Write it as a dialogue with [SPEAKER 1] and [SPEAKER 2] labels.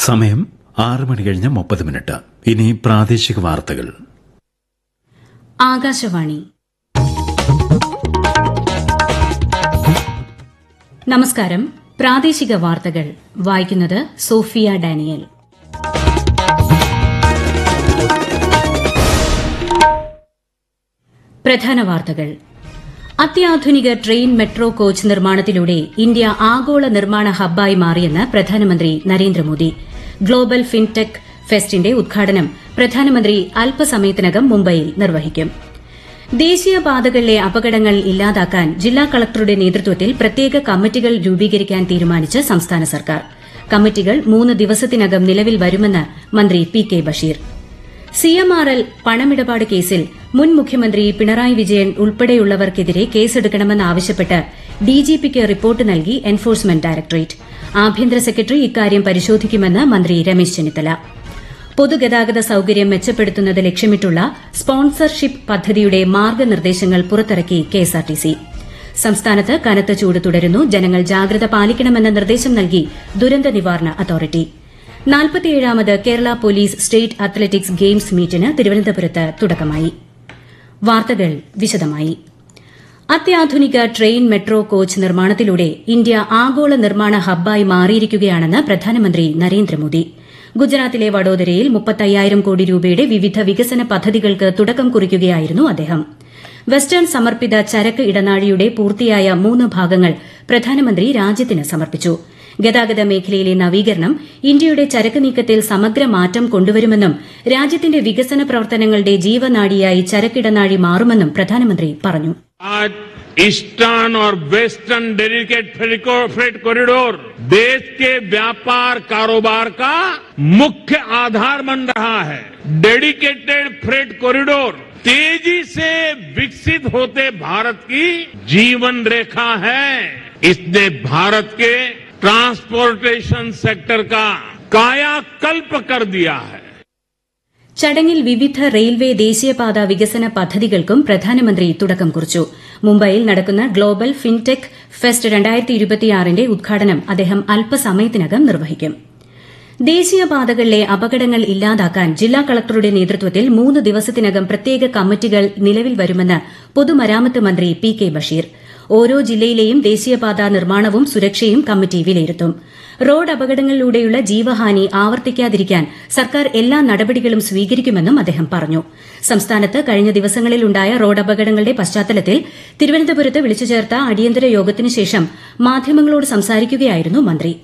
[SPEAKER 1] സമയം ആറ് മണി കഴിഞ്ഞ് മുപ്പത് മിനിറ്റ് ഇനി പ്രാദേശിക വാർത്തകൾ
[SPEAKER 2] ആകാശവാണി നമസ്കാരം പ്രാദേശിക വാർത്തകൾ വായിക്കുന്നത് സോഫിയ ഡാനിയൽ പ്രധാന വാർത്തകൾ അത്യാധുനിക ട്രെയിൻ മെട്രോ കോച്ച് നിർമ്മാണത്തിലൂടെ ഇന്ത്യ ആഗോള നിർമ്മാണ ഹബ്ബായി മാറിയെന്ന് പ്രധാനമന്ത്രി നരേന്ദ്രമോദി ഗ്ലോബൽ ഫിൻടെക് ഫെസ്റ്റിന്റെ ഉദ്ഘാടനം പ്രധാനമന്ത്രി അല്പസമയത്തിനകം മുംബൈയിൽ നിർവഹിക്കും ദേശീയപാതകളിലെ അപകടങ്ങൾ ഇല്ലാതാക്കാൻ ജില്ലാ കളക്ടറുടെ നേതൃത്വത്തിൽ പ്രത്യേക കമ്മിറ്റികൾ രൂപീകരിക്കാൻ തീരുമാനിച്ച് സംസ്ഥാന സർക്കാർ കമ്മിറ്റികൾ മൂന്ന് ദിവസത്തിനകം നിലവിൽ വരുമെന്ന് മന്ത്രി പി കെ ബഷീർ സിഎംആർഎൽ പണമിടപാട് കേസിൽ മുൻ മുഖ്യമന്ത്രി പിണറായി വിജയൻ ഉൾപ്പെടെയുള്ളവർക്കെതിരെ കേസെടുക്കണമെന്നാവശ്യപ്പെട്ട് ഡിജിപിക്ക് റിപ്പോർട്ട് നൽകി എൻഫോഴ്സ്മെന്റ് ഡയറക്ടറേറ്റ് ആഭ്യന്തര സെക്രട്ടറി ഇക്കാര്യം പരിശോധിക്കുമെന്ന് മന്ത്രി രമേശ് ചെന്നിത്തല പൊതുഗതാഗത സൌകര്യം മെച്ചപ്പെടുത്തുന്നത് ലക്ഷ്യമിട്ടുള്ള സ്പോൺസർഷിപ്പ് പദ്ധതിയുടെ മാർഗനിർദ്ദേശങ്ങൾ പുറത്തിറക്കി കെഎസ്ആർടിസി സംസ്ഥാനത്ത് കനത്ത ചൂട് തുടരുന്നു ജനങ്ങൾ ജാഗ്രത പാലിക്കണമെന്ന നിർദ്ദേശം നൽകി ദുരന്ത നിവാരണ അതോറിറ്റി നാൽപ്പത്തിയേഴാമത് Kerala police state athletics games മീറ്റിന് തിരുവനന്തപുരത്ത് തുടക്കമായി വാർത്തകൾ വിശദമായി അത്യാധുനിക ട്രെയിൻ മെട്രോ കോച്ച് നിർമ്മാണത്തിലൂടെ ഇന്ത്യ ആഗോള നിർമ്മാണ ഹബ്ബായി മാറിയിരിക്കുകയാണെന്ന് പ്രധാനമന്ത്രി നരേന്ദ്രമോദി ഗുജറാത്തിലെ വഡോദരയിൽ മുപ്പത്തയ്യായിരം കോടി രൂപയുടെ വിവിധ വികസന പദ്ധതികൾക്ക് തുടക്കം കുറിക്കുകയായിരുന്നു അദ്ദേഹം വെസ്റ്റേൺ സമർപ്പിത ചരക്ക് ഇടനാഴിയുടെ പൂർത്തിയായ മൂന്ന് ഭാഗങ്ങൾ പ്രധാനമന്ത്രി രാജ്യത്തിന് സമർപ്പിച്ചു ഗതാഗത മേഖലയിലെ നവീകരണം ഇന്ത്യയുടെ ചരക്ക് നീക്കത്തിൽ സമഗ്ര മാറ്റം കൊണ്ടുവരുമെന്നും രാജ്യത്തിന്റെ വികസന പ്രവർത്തനങ്ങളുടെ ജീവനാഡിയായി ചരക്കിടനാഴി മാറുമെന്നും പ്രധാനമന്ത്രി പറഞ്ഞു
[SPEAKER 3] आज ईस्टर्न और वेस्टर्न डेडिकेट फ्रेट कॉरिडोर देश के व्यापार कारोबार का मुख्य आधार बन रहा है डेडिकेटेड फ्रेट कॉरिडोर तेजी से विकसित होते भारत की जीवन रेखा है इसने भारत के ट्रांसपोर्टेशन सेक्टर का कायाकल्प कर दिया है
[SPEAKER 2] ചടങ്ങിൽ വിവിധ റെയിൽവേ ദേശീയപാത വികസന പദ്ധതികൾക്കും പ്രധാനമന്ത്രി തുടക്കം കുറിച്ചു മുംബൈയിൽ നടക്കുന്ന ഗ്ലോബൽ ഫിൻടെക് ഫെസ്റ്റ് രണ്ടായിരത്തി ഇരുപത്തിയാറിന്റെ ഉദ്ഘാടനം അദ്ദേഹം അല്പസമയത്തിനകം നിർവഹിക്കും ദേശീയപാതകളിലെ അപകടങ്ങൾ ഇല്ലാതാക്കാൻ ജില്ലാ കളക്ടറുടെ നേതൃത്വത്തിൽ മൂന്ന് ദിവസത്തിനകം പ്രത്യേക കമ്മിറ്റികൾ നിലവിൽ വരുമെന്ന് പൊതുമരാമത്ത് മന്ത്രി പി കെ ബഷീർ ഓരോ ജില്ലയിലെയും ദേശീയപാത നിർമ്മാണവും സുരക്ഷയും കമ്മിറ്റി വിലയിരുത്തും റോഡ് അപകടങ്ങളിലൂടെയുള്ള ജീവഹാനി ആവർത്തിക്കാതിരിക്കാൻ സർക്കാർ എല്ലാ നടപടികളും സ്വീകരിക്കുമെന്നും അദ്ദേഹം പറഞ്ഞു സംസ്ഥാനത്ത് കഴിഞ്ഞ ദിവസങ്ങളിലുണ്ടായ റോഡ് അപകടങ്ങളുടെ പശ്ചാത്തലത്തിൽ തിരുവനന്തപുരത്ത് വിളിച്ചു ചേർത്ത അടിയന്തര യോഗത്തിനു ശേഷം മാധ്യമങ്ങളോട് സംസാരിക്കുകയായിരുന്നു മന്ത്രി